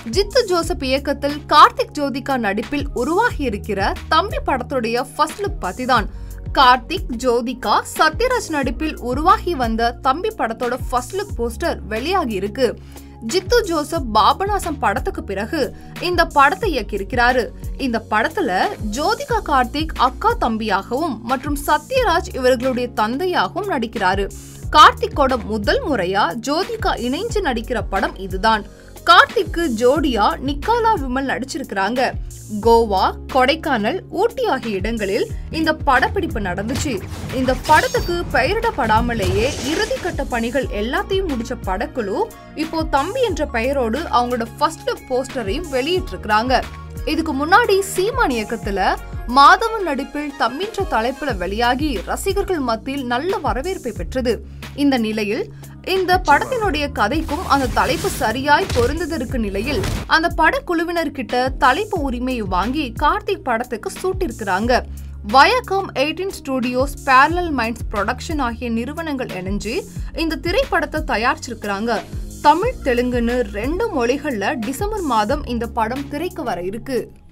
Jitu Joseph இயக்கத்தில் கார்த்திக் ஜோதிகா நடிப்பில் உருவாகி இருக்கிற தம்பி படத்துடைய ஃபர்ஸ்ட் லுக் பத்தி தான் கார்த்திக் ஜோதிகா சத்யராஜ் நடிப்பில் உருவாகி வந்த தம்பி படத்தோட ஃபர்ஸ்ட் லுக் போஸ்டர் வெளியாகி இருக்கு ஜித்து ஜோசப் பாபநாசம் படத்துக்கு பிறகு இந்த படத்தை இயக்கியிருக்கிறாரு இந்த படத்துல ஜோதிகா கார்த்திக் அக்கா தம்பியாகவும் மற்றும் சத்யராஜ் இவர்களுடைய தந்தையாகவும் நடிக்கிறாரு கார்த்திக்கோட முதல் முறையா ஜோதிகா இணைஞ்சு நடிக்கிற படம் இதுதான் கார்த்திக்கு ஜோடியா நிக்காலா விமல் நடிச்சிருக்கிறாங்க கோவா கொடைக்கானல் ஊட்டி ஆகிய இடங்களில் இந்த படப்பிடிப்பு நடந்துச்சு இந்த படத்துக்கு பெயரிடப்படாமலேயே இறுதிக்கட்ட பணிகள் எல்லாத்தையும் முடிச்ச படக்குழு இப்போ தம்பி என்ற பெயரோடு அவங்களோட ஃபர்ஸ்ட் லுக் போஸ்டரையும் வெளியிட்டிருக்கிறாங்க இதுக்கு முன்னாடி சீமான் இயக்கத்துல மாதவன் நடிப்பில் தம்மின்ற தலைப்புல வெளியாகி ரசிகர்கள் மத்தியில் நல்ல வரவேற்பை பெற்றது இந்த நிலையில் இந்த படத்தினுடைய கதைக்கும் அந்த தலைப்பு சரியாய் பொருந்ததற்கு நிலையில் அந்த படக்குழுவினர்கிட்ட தலைப்பு உரிமையை வாங்கி கார்த்திக் படத்துக்கு சூட்டிருக்கிறாங்க Viacom eighteen studios parallel minds production ஆகிய நிறுவனங்கள் இணைஞ்சு இந்த திரைப்படத்தை தயாரிச்சிருக்கிறாங்க தமிழ் தெலுங்குன்னு ரெண்டு மொழிகள்ல டிசம்பர் மாதம் இந்த படம் திரைக்கு வர இருக்கு